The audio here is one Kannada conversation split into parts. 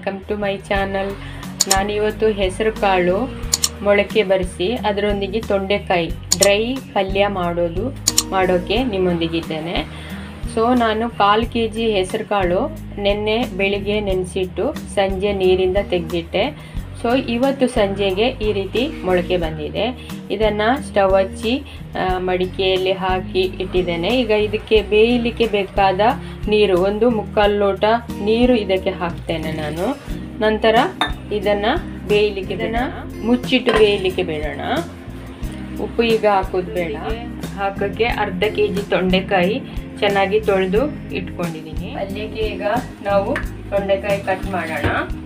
ವೆಲ್ಕಮ್ ಟು ಮೈ ಚಾನಲ್ ನಾನಿವತ್ತು ಹೆಸರು ಕಾಳು ಮೊಳಕೆ ಬರೆಸಿ ಅದರೊಂದಿಗೆ ತೊಂಡೆಕಾಯಿ ಡ್ರೈ ಪಲ್ಯ ಮಾಡೋದು ಮಾಡೋಕ್ಕೆ ನಿಮ್ಮೊಂದಿಗಿದ್ದೇನೆ ಸೊ ನಾನು ಕಾಲು ಕೆ ಜಿ ಹೆಸರು ಕಾಳು ನಿನ್ನೆ ಬೆಳಿಗ್ಗೆ ನೆನೆಸಿಟ್ಟು ಸಂಜೆ ನೀರಿಂದ ತೆಗೆದಿಟ್ಟೆ ಸೊ ಇವತ್ತು ಸಂಜೆಗೆ ಈ ರೀತಿ ಮೊಳಕೆ ಬಂದಿದೆ ಇದನ್ನು ಸ್ಟವ್ ಹಚ್ಚಿ ಆ, ಮಡಿಕೆಯಲ್ಲಿ ಹಾಕಿ ಇಟ್ಟಿದ್ದೇನೆ ಈಗ ಇದಕ್ಕೆ ಬೇಯಲಿಕ್ಕೆ ಬೇಕಾದ ನೀರು ಒಂದು ಮುಕ್ಕಾಲು ಲೋಟ ನೀರು ಇದಕ್ಕೆ ಹಾಕ್ತೇನೆ ನಾನು ನಂತರ ಇದನ್ನು ಬೇಯಲಿಕ್ಕೆ ಇದನ್ನು ಮುಚ್ಚಿಟ್ಟು ಬೇಯಲಿಕ್ಕೆ ಬಿಡೋಣ ಉಪ್ಪು ಈಗ ಹಾಕೋದು ಬೇಡ ಹಾಕೋಕ್ಕೆ ಅರ್ಧ ಕೆ ಜಿ ತೊಂಡೆಕಾಯಿ ಚೆನ್ನಾಗಿ ತೊಳೆದು ಇಟ್ಕೊಂಡಿದ್ದೀನಿ ಅಲ್ಲಿಗೆ ಈಗ ನಾವು ತೊಂಡೆಕಾಯಿ ಕಟ್ ಮಾಡೋಣ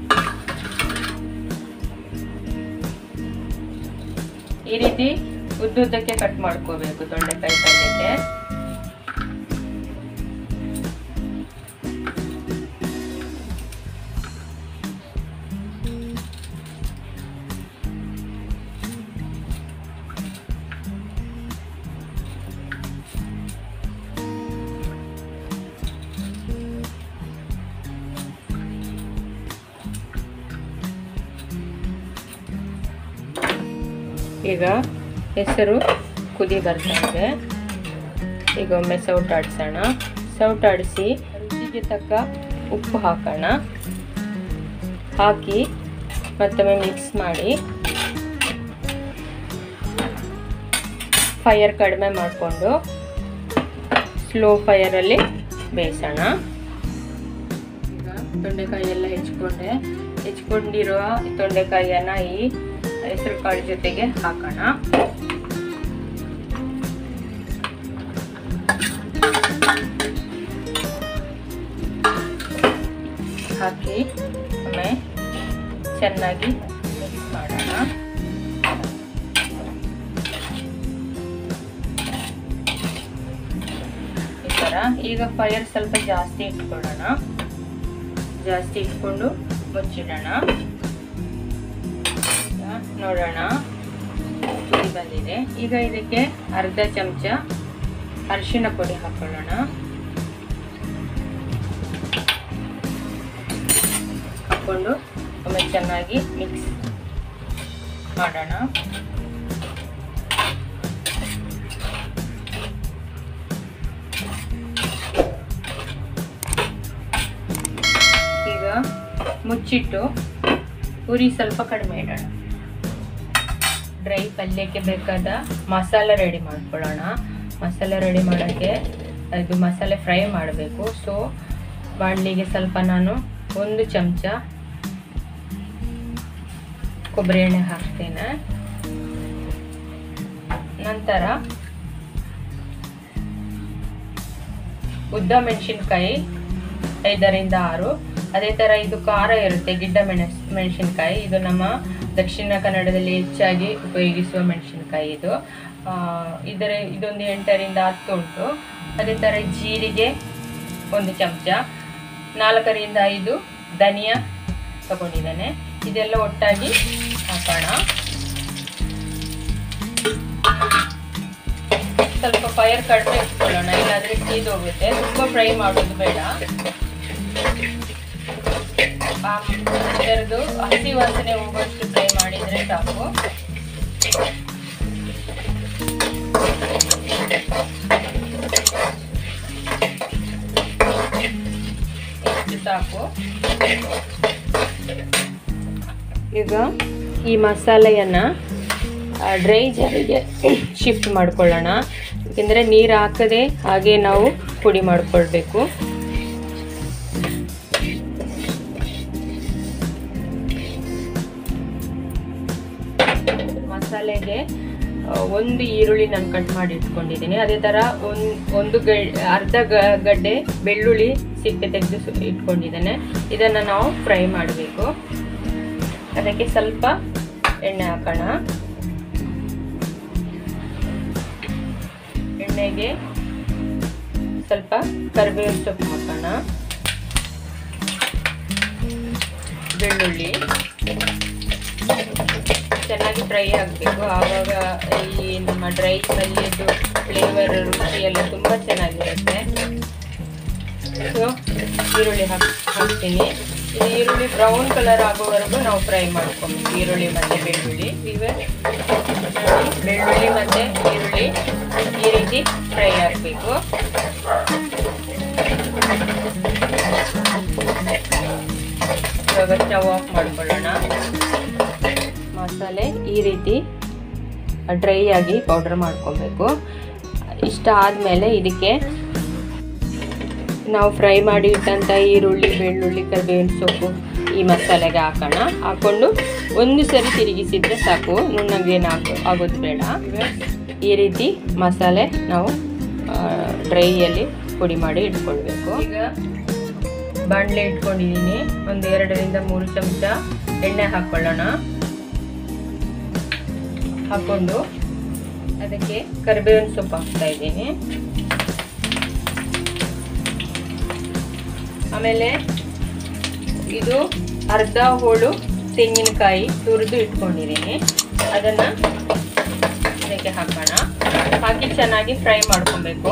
ಈ ರೀತಿ ಉದ್ದುದ್ದಕ್ಕೆ ಕಟ್ ಮಾಡ್ಕೋಬೇಕು ತೊಂಡೆಕಾಯಿ ಪಲ್ಯಕ್ಕೆ ಈಗ ಹೆಸರು ಕುದಿ ಬರ್ತಾ ಇದೆ ಈಗ ಒಮ್ಮೆ ಸೌಟಾಡಿಸೋಣ ಸೌಟಾಡಿಸಿ ರುಚಿಗೆ ತಕ್ಕ ಉಪ್ಪು ಹಾಕೋಣ ಹಾಕಿ ಮತ್ತೊಮ್ಮೆ ಮಿಕ್ಸ್ ಮಾಡಿ ಫೈರ್ ಕಡಿಮೆ ಮಾಡಿಕೊಂಡು ಸ್ಲೋ ಫೈರಲ್ಲಿ ಬೇಯಿಸೋಣ ಈಗ ತೊಂಡೆಕಾಯಿ ಎಲ್ಲ ಹೆಚ್ಕೊಂಡೆ ಹೆಚ್ಕೊಂಡಿರುವ ತೊಂಡೆಕಾಯಿಯನ್ನು ಈ ಹೆಸರು ಕಾಳು ಜೊತೆಗೆ ಹಾಕೋಣ ಹಾಕಿ ಒಮ್ಮೆ ಚೆನ್ನಾಗಿ ಮಿಕ್ಸ್ ಮಾಡೋಣ ಈ ಥರ ಈಗ ಫೈರ್ ಸ್ವಲ್ಪ ಜಾಸ್ತಿ ಇಟ್ಕೊಳ್ಳೋಣ ಜಾಸ್ತಿ ಇಟ್ಕೊಂಡು ಮುಚ್ಚಿಡೋಣ ನೋಡೋಣ ಕುದಿ ಬಂದಿದೆ ಈಗ ಇದಕ್ಕೆ ಅರ್ಧ ಚಮಚ ಅರಿಶಿಣ ಪುಡಿ ಹಾಕೊಳ್ಳೋಣ ಹಾಕೊಂಡು ಒಮ್ಮೆ ಚೆನ್ನಾಗಿ ಮಿಕ್ಸ್ ಮಾಡೋಣ ಈಗ ಮುಚ್ಚಿಟ್ಟು ಉರಿ ಸ್ವಲ್ಪ ಕಡಿಮೆ ಇಡೋಣ ಡ್ರೈ ಪಲ್ಯಕ್ಕೆ ಬೇಕಾದ ಮಸಾಲೆ ರೆಡಿ ಮಾಡ್ಕೊಳ್ಳೋಣ ಮಸಾಲೆ ರೆಡಿ ಮಾಡೋಕ್ಕೆ ಇದು ಮಸಾಲೆ ಫ್ರೈ ಮಾಡಬೇಕು ಸೊ ಬಾಣಲಿಗೆ ಸ್ವಲ್ಪ ನಾನು ಒಂದು ಚಮಚ ಕೊಬ್ಬರಿ ಎಣ್ಣೆ ಹಾಕ್ತೇನೆ ನಂತರ ಉದ್ದ ಮೆಣಸಿನ್ಕಾಯಿ ಐದರಿಂದ ಆರು ಅದೇ ಥರ ಇದು ಖಾರ ಇರುತ್ತೆ ಗಿಡ್ಡ ಮೆಣಸ್ ಮೆಣಸಿನ್ಕಾಯಿ ಇದು ನಮ್ಮ ದಕ್ಷಿಣ ಕನ್ನಡದಲ್ಲಿ ಹೆಚ್ಚಾಗಿ ಉಪಯೋಗಿಸುವ ಮೆಣಸಿನ್ಕಾಯಿ ಇದು ಆ, ಇದರ ಇದೊಂದು ಎಂಟರಿಂದ ಹತ್ತು ಉಂಟು ಅದೇ ಥರ ಜೀರಿಗೆ ಒಂದು ಚಮಚ ನಾಲ್ಕರಿಂದ ಐದು ಧನಿಯಾ ತಗೊಂಡಿದ್ದೇನೆ ಇದೆಲ್ಲ ಒಟ್ಟಾಗಿ ಹಾಕೋಣ ಸ್ವಲ್ಪ ಫೈರ್ ಕಡಿಮೆ ಇಟ್ಕೊಳ್ಳೋಣ ಇಲ್ಲಾಂದ್ರೆ ಸೀದ್ ಹೋಗುತ್ತೆ ತುಂಬ ಫ್ರೈ ಮಾಡೋದು ಬೇಡ ಆ, ಇದರದ್ದು ಹಸಿ ವಾಸನೆ ಹೋಗುವಷ್ಟು ಫ್ರೈ ಮಾಡಿದ್ರೆ ಸಾಕು ಇಷ್ಟು ಸಾಕು ಈಗ ಈ ಮಸಾಲೆಯನ್ನು ಡ್ರೈ ಜಾರಿಗೆ ಶಿಫ್ಟ್ ಮಾಡ್ಕೊಳ್ಳೋಣ ಏಕೆಂದರೆ ನೀರು ಹಾಕದೆ ಹಾಗೆ ನಾವು ಪುಡಿ ಮಾಡ್ಕೊಳ್ಬೇಕು ಮಸಾಲೆಗೆ ಆ, ಒಂದು ಈರುಳ್ಳಿ ನಾನು ಕಟ್ ಮಾಡಿ ಇಟ್ಕೊಂಡಿದ್ದೀನಿ ಅದೇ ಥರ ಒಂದು ಒಂದು ಗ ಅರ್ಧ ಗ- ಗಡ್ಡೆ ಬೆಳ್ಳುಳ್ಳಿ ಸಿಪ್ಪೆ ತೆಗೆದು ಸು- ಇಟ್ಕೊಂಡಿದ್ದೇನೆ ಇದನ್ನು ನಾವು ಫ್ರೈ ಮಾಡಬೇಕು ಅದಕ್ಕೆ ಸ್ವಲ್ಪ ಎಣ್ಣೆ ಹಾಕೋಣ ಎಣ್ಣೆಗೆ ಸ್ವಲ್ಪ ಕರಿಬೇವಿನ ಸೊಪ್ಪು ಹಾಕೋಣ ಬೆಳ್ಳುಳ್ಳಿ ಚೆನ್ನಾಗಿ ಫ್ರೈ ಆಗಬೇಕು ಆವಾಗ ಈ ನಮ್ಮ ಡ್ರೈ ಪಲ್ಯದ್ದು ಫ್ಲೇವರ್ ರುಚಿ ಎಲ್ಲ ತುಂಬ ಚೆನ್ನಾಗಿರುತ್ತೆ ಸೊ ಈರುಳ್ಳಿ ಹಾಕ್ ಹಾಕ್ತೀನಿ ಇದು ಈರುಳ್ಳಿ ಬ್ರೌನ್ ಕಲರ್ ಆಗೋವರೆಗೂ ನಾವು ಫ್ರೈ ಮಾಡ್ಕೊಬೇಕು ಈರುಳ್ಳಿ ಮತ್ತು ಬೆಳ್ಳುಳ್ಳಿ ಇವೆ ಬೆಳ್ಳುಳ್ಳಿ ಮತ್ತು ಈರುಳ್ಳಿ ಈ ರೀತಿ ಫ್ರೈ ಆಗಬೇಕು ಇವಾಗ ಸ್ಟವ್ ಆಫ್ ಮಾಡ್ಕೊಳ್ಳೋಣ ಮಸಾಲೆ ಈ ರೀತಿ ಡ್ರೈ ಆಗಿ ಪೌಡರ್ ಮಾಡ್ಕೊಬೇಕು ಇಷ್ಟ ಆದಮೇಲೆ ಇದಕ್ಕೆ ನಾವು ಫ್ರೈ ಮಾಡಿ ಇಟ್ಟಂಥ ಈರುಳ್ಳಿ ಬೆಳ್ಳುಳ್ಳಿ ಕರಿಬೇವಿನ ಸೊಪ್ಪು ಈ ಮಸಾಲೆಗೆ ಹಾಕೋಣ ಹಾಕ್ಕೊಂಡು ಒಂದು ಸರಿ ತಿರುಗಿಸಿದ್ರೆ ಸಾಕು ನುಣ್ಣಗೇನು ಹಾಕೋ ಆಗೋದು ಬೇಡ ಈ ರೀತಿ ಮಸಾಲೆ ನಾವು ಡ್ರೈಯಲ್ಲಿ ಪುಡಿ ಮಾಡಿ ಇಟ್ಕೊಳ್ಬೇಕು ಈಗ ಬಾಣಲೆ ಇಟ್ಕೊಂಡಿದ್ದೀನಿ ಒಂದು ಎರಡರಿಂದ ಮೂರು ಚಮಚ ಎಣ್ಣೆ ಹಾಕ್ಕೊಳ್ಳೋಣ ಹಾಕ್ಕೊಂಡು ಅದಕ್ಕೆ ಕರಿಬೇವಿನ ಸೊಪ್ಪು ಹಾಕ್ತಾ ಇದ್ದೀನಿ ಆಮೇಲೆ ಇದು ಅರ್ಧ ಹೋಳು ತೆಂಗಿನಕಾಯಿ ತುರಿದು ಇಟ್ಕೊಂಡಿದ್ದೀನಿ ಅದನ್ನು ಇದಕ್ಕೆ ಹಾಕೋಣ ಹಾಕಿ ಚೆನ್ನಾಗಿ ಫ್ರೈ ಮಾಡ್ಕೊಬೇಕು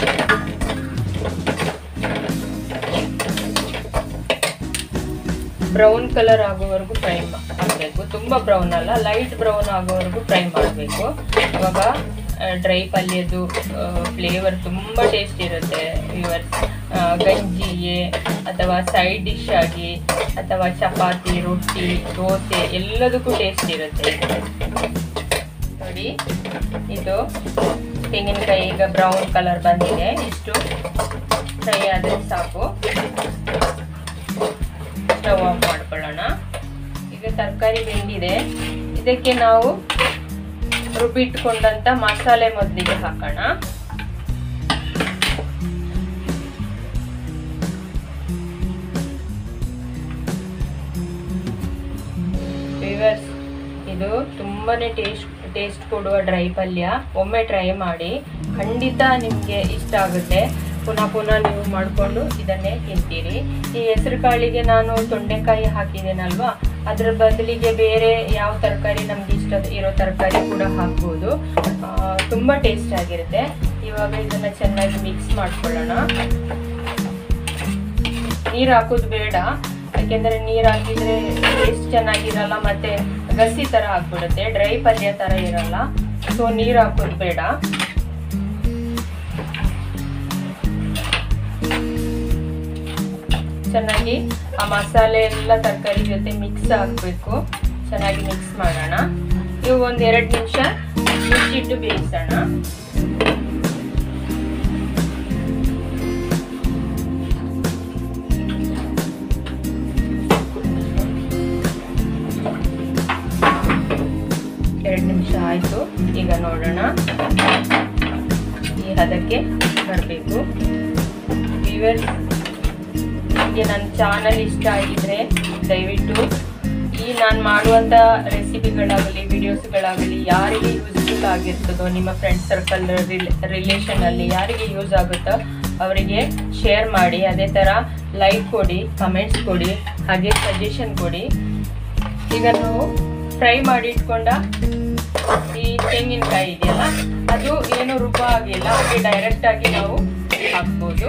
ಬ್ರೌನ್ ಕಲರ್ ಆಗೋವರೆಗೂ ಫ್ರೈ ಮಾಡಬೇಕು ತುಂಬ ಬ್ರೌನ್ ಅಲ್ಲ ಲೈಟ್ ಬ್ರೌನ್ ಆಗೋವರೆಗೂ ಫ್ರೈ ಮಾಡಬೇಕು ಇವಾಗ ಡ್ರೈ ಪಲ್ಯದ್ದು ಫ್ಲೇವರ್ ತುಂಬ ಟೇಸ್ಟ್ ಇರುತ್ತೆ ಇವರ್ ಗಂಜಿಗೆ ಅಥವಾ ಸೈಡ್ ಡಿಶ್ ಆಗಿ ಅಥವಾ ಚಪಾತಿ ರೊಟ್ಟಿ ದೋಸೆ ಎಲ್ಲದಕ್ಕೂ ಟೇಸ್ಟ್ ಇರುತ್ತೆ ನೋಡಿ ಇದು ತೆಂಗಿನಕಾಯಿ ಈಗ ಬ್ರೌನ್ ಕಲರ್ ಬಂದಿದೆ ಇಷ್ಟು ಫ್ರೈ ಆದರೆ ಸಾಕು ಸ್ಟವ್ ಆಫ್ ಮಾಡ್ಕೊಳ್ಳೋಣ ಈಗ ತರಕಾರಿ ಬೆಂದಿದೆ ಇದಕ್ಕೆ ನಾವು ರುಬ್ಬಿಟ್ಕೊಂಡಂತ ಮಸಾಲೆ ಮೊದಲಿಗೆ ಹಾಕೋಣ ವಿವರ್ಸ್ ಇದು ತುಂಬಾನೇ ಟೇಸ್ಟ್ ಟೇಸ್ಟ್ ಕೊಡುವ ಡ್ರೈ ಪಲ್ಯ ಒಮ್ಮೆ ಟ್ರೈ ಮಾಡಿ ಖಂಡಿತ ನಿಮಗೆ ಇಷ್ಟ ಆಗುತ್ತೆ ಪುನಃ ಪುನಃ ನೀವು ಮಾಡಿಕೊಂಡು ಇದನ್ನೇ ತಿಂತೀರಿ ಈ ಹೆಸರು ಕಾಳಿಗೆ ನಾನು ತೊಂಡೆಕಾಯಿ ಹಾಕಿದ್ದೇನಲ್ವಾ ಅದರ ಬದಲಿಗೆ ಬೇರೆ ಯಾವ ತರಕಾರಿ ನಮ್ಗೆ ಇಷ್ಟ ಇರೋ ತರಕಾರಿ ಕೂಡ ಹಾಕ್ಬೋದು ತುಂಬ ಟೇಸ್ಟ್ ಆಗಿರುತ್ತೆ ಇವಾಗ ಇದನ್ನು ಚೆನ್ನಾಗಿ ಮಿಕ್ಸ್ ಮಾಡ್ಕೊಳ್ಳೋಣ ನೀರು ಹಾಕೋದು ಬೇಡ ಯಾಕೆಂದರೆ ನೀರು ಹಾಕಿದ್ರೆ ಟೇಸ್ಟ್ ಚೆನ್ನಾಗಿರಲ್ಲ ಮತ್ತೆ ಗಸಿ ಥರ ಆಗ್ಬಿಡುತ್ತೆ ಡ್ರೈ ಪಲ್ಯ ಥರ ಇರಲ್ಲ ಸೊ ನೀರು ಹಾಕೋದು ಬೇಡ ಚೆನ್ನಾಗಿ ಆ ಮಸಾಲೆ ಎಲ್ಲ ತರಕಾರಿ ಜೊತೆ ಮಿಕ್ಸ್ ಆಗಬೇಕು ಚೆನ್ನಾಗಿ ಮಿಕ್ಸ್ ಮಾಡೋಣ ಇವು ಒಂದು ಎರಡು ನಿಮಿಷ ಮುಚ್ಚಿಟ್ಟು ಬೇಯಿಸೋಣ ಎರಡು ನಿಮಿಷ ಆಯಿತು ಈಗ ನೋಡೋಣ ಈ ಹದಕ್ಕೆ ಬರಬೇಕು ವ್ಯೂವರ್ಸ್ ನಿಮಗೆ ನನ್ನ ಚಾನಲ್ ಇಷ್ಟ ಆಗಿದ್ರೆ ದಯವಿಟ್ಟು ಈ ನಾನು ಮಾಡುವಂಥ ರೆಸಿಪಿಗಳಾಗಲಿ ವಿಡಿಯೋಸ್ಗಳಾಗಲಿ ಯಾರಿಗೆ ಯೂಸ್ಫುಲ್ ಆಗಿರ್ತದೋ ನಿಮ್ಮ ಫ್ರೆಂಡ್ ಸರ್ಕಲ್ ರಿಲೇಷನಲ್ಲಿ ಯಾರಿಗೆ ಯೂಸ್ ಆಗುತ್ತೋ ಅವರಿಗೆ ಶೇರ್ ಮಾಡಿ ಅದೇ ಥರ ಲೈಕ್ ಕೊಡಿ ಕಮೆಂಟ್ಸ್ ಕೊಡಿ ಹಾಗೆ ಸಜೆಷನ್ ಕೊಡಿ ಈಗ ನಾವು ಫ್ರೈ ಮಾಡಿ ಇಟ್ಕೊಂಡ ಈ ತೆಂಗಿನಕಾಯಿ ಇದೆಯಲ್ಲ ಅದು ಏನು ರುಬ್ಬ ಆಗಿಲ್ಲ ಹಾಗೆ ಡೈರೆಕ್ಟ್ ಆಗಿ ನಾವು ಹಾಕ್ಬೋದು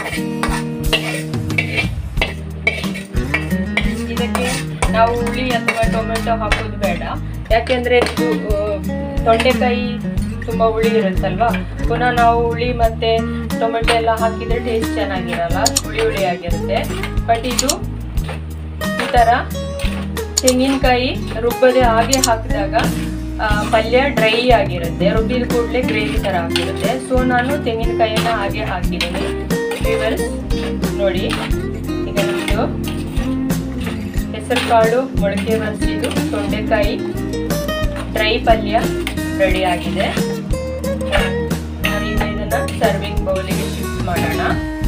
ಇದಕ್ಕೆ ನಾವು ಹುಳಿ ಅಥವಾ ಟೊಮೆಟೊ ಹಾಕೋದು ಬೇಡ ಯಾಕೆಂದ್ರೆ ಇದು ತೊಂಡೆಕಾಯಿ ತುಂಬಾ ಹುಳಿ ಇರುತ್ತಲ್ವಾ ಪುನಃ ನಾವು ಹುಳಿ ಮತ್ತೆ ಟೊಮೆಟೊ ಎಲ್ಲ ಹಾಕಿದ್ರೆ ಟೇಸ್ಟ್ ಚೆನ್ನಾಗಿರಲ್ಲ ಹುಳಿ ಹುಳಿ ಆಗಿರುತ್ತೆ ಬಟ್ ಇದು ಈ ಥರ ತೆಂಗಿನಕಾಯಿ ರುಬ್ಬದೆ ಹಾಗೆ ಹಾಕಿದಾಗ ಪಲ್ಯ ಡ್ರೈ ಆಗಿರುತ್ತೆ ರುಬ್ಬಿದ ಕೂಡಲೇ ಗ್ರೇವಿ ಥರ ಆಗಿರುತ್ತೆ ಸೊ ನಾನು ತೆಂಗಿನಕಾಯಿನ ಹಾಗೆ ಹಾಕಿದ್ದೀನಿ ವಿವರ್ಸ್ ನೋಡಿ ಈಗ ನಿಮ್ಮದು ಹೆಸರು ಕಾಳು ಮೊಳಕೆ ಬರಿಸಿದ್ದು ತೊಂಡೆಕಾಯಿ ಡ್ರೈ ಪಲ್ಯ ರೆಡಿ ಆಗಿದೆ ನಾವೀಗ ಇದನ್ನ ಸರ್ವಿಂಗ್ ಬೌಲಿಗೆ ಶಿಫ್ಟ್ ಮಾಡೋಣ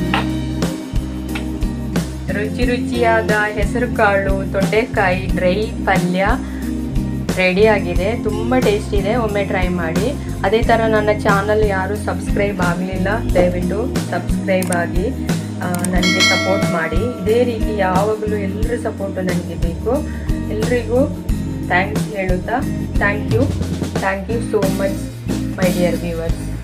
ರುಚಿ ರುಚಿಯಾದ ಹೆಸರು ಕಾಳು ತೊಂಡೆಕಾಯಿ ಡ್ರೈ ಪಲ್ಯ ರೆಡಿ ಆಗಿದೆ ತುಂಬ ಟೇಸ್ಟ್ ಇದೆ ಒಮ್ಮೆ ಟ್ರೈ ಮಾಡಿ ಅದೇ ಥರ ನನ್ನ ಚಾನಲ್ ಯಾರು ಸಬ್ಸ್ಕ್ರೈಬ್ ಆಗಲಿಲ್ಲ ದಯವಿಟ್ಟು ಸಬ್ಸ್ಕ್ರೈಬ್ ಆಗಿ ನನಗೆ ಸಪೋರ್ಟ್ ಮಾಡಿ ಇದೇ ರೀತಿ ಯಾವಾಗಲೂ ಎಲ್ಲರ ಸಪೋರ್ಟು ನನಗೆ ಬೇಕು ಎಲ್ರಿಗೂ ಥ್ಯಾಂಕ್ಸ್ ಹೇಳುತ್ತಾ thank you thank you so much my dear viewers